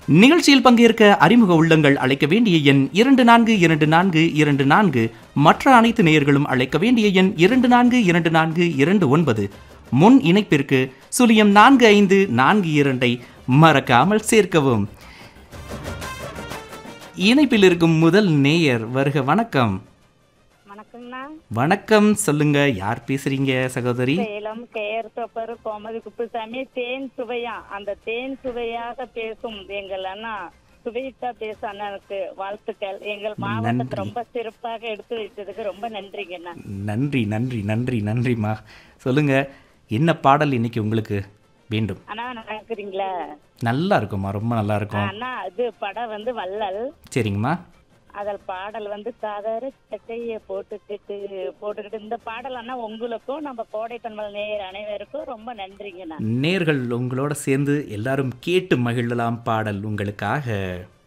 நிகழ்ச்சியில் பங்கேற்க அறிமுக உள்ளங்கள் அழைக்க வேண்டிய எண் இரண்டு நான்கு இரண்டு நான்கு இரண்டு நான்கு மற்ற அனைத்து நேயர்களும் அழைக்க வேண்டிய எண் இரண்டு நான்கு இரண்டு நான்கு இரண்டு ஒன்பது முன் இணைப்பிற்கு சுழியம் நான்கு ஐந்து நான்கு இரண்டை மறக்காமல் சேர்க்கவும் இணைப்பில் இருக்கும் முதல் நேயர் வருக வணக்கம் வணக்கங்கண்ணா வணக்கம் சொல்லுங்க யார் பேசுறீங்க சகோதரி சேலம் கேர் தொப்பர் கோமதி குப்புசாமி தேன் சுவையா அந்த தேன் சுவையாக பேசும் எங்கள் அண்ணா சுவையிட்டா பேச அண்ணனுக்கு வாழ்த்துக்கள் எங்கள் மாவட்டத்தை நன்றி. ரொம்ப சிறப்பாக எடுத்து வைத்ததுக்கு ரொம்ப நன்றிங்கண்ணா நன்றி நன்றி நன்றி நன்றிம்மா சொல்லுங்க என்ன பாடல் இன்னைக்கு உங்களுக்கு வேண்டும் அண்ணா நடக்குறீங்களா நல்லா இருக்கும்மா ரொம்ப நல்லா இருக்கும் அண்ணா இது படம் வந்து வள்ளல் சரிங்கம்மா அதில் பாடல் வந்து சாதார சட்டையை போட்டுக்கிட்டு போட்டுக்கிட்டு இந்த பாடல் அண்ணா உங்களுக்கும் நம்ம கோடை பண்பல் நேயர் அனைவருக்கும் ரொம்ப நன்றிங்கண்ணா நேர்கள் உங்களோட சேர்ந்து எல்லாரும் கேட்டு மகிழலாம் பாடல் உங்களுக்காக